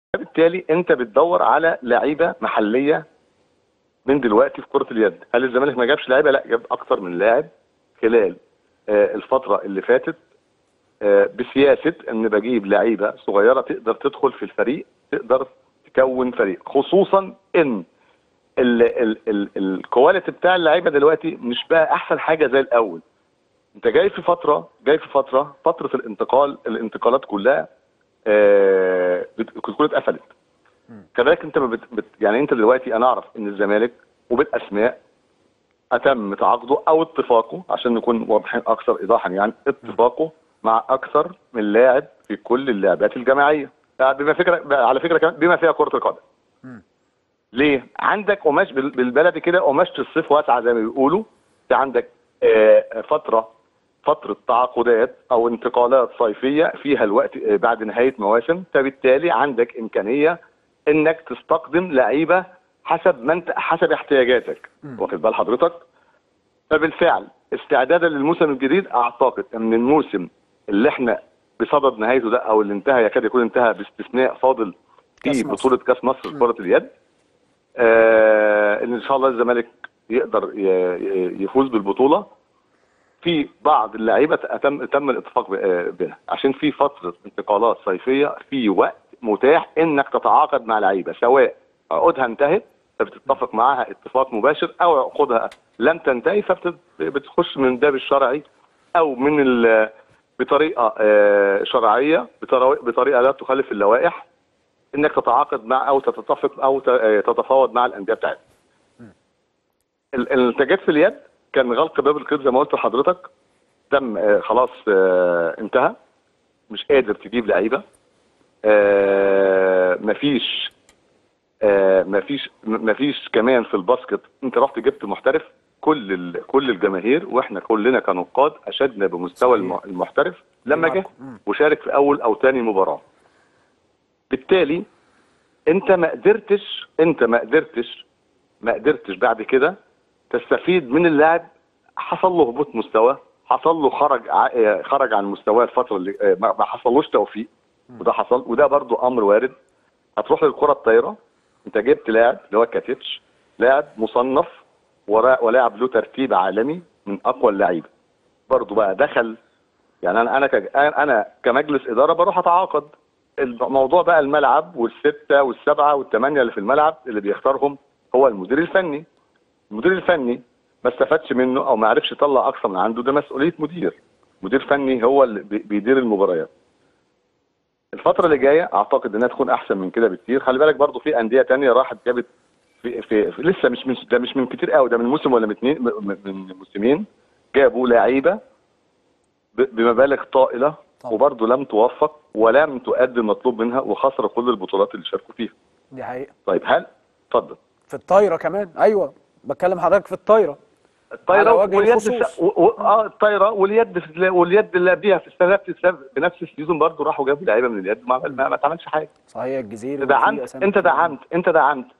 فبالتالي انت بتدور على لعيبه محليه من دلوقتي في كره اليد هل الزمالك ما جابش لعيبه لا جاب اكتر من لاعب خلال آه، الفتره اللي فاتت آه، بسياسه ان بجيب لعيبه صغيره تقدر تدخل في الفريق تقدر تكون فريق خصوصا ان ال ال ال الكواليتي بتاع اللعيبه دلوقتي مش بقى احسن حاجه زي الاول انت جاي في فتره جاي في فتره فتره الانتقال الانتقالات كلها آه بت- كلها اتقفلت كذلك انت ما بت بت يعني انت دلوقتي انا اعرف ان الزمالك وبالاسماء اتم تعاقده او اتفاقه عشان نكون واضحين اكثر ايضاحا يعني اتفاقه مع اكثر من لاعب في كل اللعبات الجماعيه آه، بما فكره على فكره كمان بما فيها كره القدم ليه؟ عندك قماش بال- بالبلدي كده قماشة الصيف واسعة زي ما بيقولوا في عندك آه، فترة فترة تعاقدات أو انتقالات صيفية فيها الوقت آه، بعد نهاية مواسم فبالتالي عندك إمكانية إنك تستقدم لعيبة حسب ما أنت حسب احتياجاتك واخد بال حضرتك؟ فبالفعل استعدادا للموسم الجديد أعتقد إن الموسم اللي إحنا بصدد نهايته ده أو اللي انتهى يكاد يكون انتهى باستثناء فاضل كأس في مصر. بطولة كأس مصر لكرة اليد آه ان شاء الله الزمالك يقدر ي- ي- يفوز بالبطوله في بعض اللعيبه تم تم الاتفاق ب- آه، بها عشان في فتره انتقالات صيفيه في وقت متاح انك تتعاقد مع لعيبه سواء عقودها انتهت فبتتفق معاها اتفاق مباشر او عقودها لم تنتهي فبتخش من الباب الشرعي او من ال- بطريقه آه، شرعيه بطرا- بطريقه لا تخالف اللوائح انك تتعاقد مع او تتفق او ت- آه، تتفاوض مع الانديه بتاعتك. ال- الانتاجات في اليد كان غلق باب القيد زي ما قلت لحضرتك تم آه، خلاص آه، انتهى مش قادر تجيب لعيبه آه، مفيش آه، مفيش م- مفيش كمان في الباسكت انت رحت جبت محترف كل ال- كل الجماهير واحنا كلنا كنقاد اشدنا بمستوى صحيح. الم- المحترف لما جه مم. وشارك في اول او ثاني مباراه بالتالي انت ما قدرتش انت ما قدرتش ما قدرتش بعد كده تستفيد من اللاعب حصل له هبوط مستوى حصل له خرج ع- آه، خرج عن مستواه الفتره اللي آه، ما ما حصلوش توفيق وده حصل وده برضو امر وارد هتروح للكره الطايره انت جبت لاعب اللي هو كاتيتش لاعب مصنف ورا- ولاعب له ترتيب عالمي من اقوى اللعيبه برضو بقى دخل يعني انا انا ك- انا كمجلس اداره بروح اتعاقد الموضوع بقى الملعب والسته والسبعه والثمانيه اللي في الملعب اللي بيختارهم هو المدير الفني المدير الفني ما استفادش منه او ما عرفش يطلع اقصى من عنده ده مسؤوليه مدير مدير فني هو اللي بي- بيدير المباريات الفتره اللي جايه اعتقد انها تكون احسن من كده بكتير خلي بالك برضو في انديه تانية راحت جابت في, في, في لسه مش من ده مش من كتير قوي ده من موسم ولا من اتنين من من موسمين جابوا لعيبه ب- بمبالغ طائله طبعا. وبرضه لم توفق ولم تؤدي المطلوب منها وخسروا كل البطولات اللي شاركوا فيها دي حقيقه طيب هل اتفضل في الطايره كمان ايوه بتكلم حضرتك في الطايره الطايره على وجه واليد الخصوص. الس- و... و... اه الطايره واليد في... واليد اللي قبليها في السنه في السنة بنفس السيزون برضه راحوا جابوا لعيبه من اليد ما, ما, ما اتعملش حاجه صحيح الجزيري انت وفي دعمت أسامي انت كتير. دعمت انت دعمت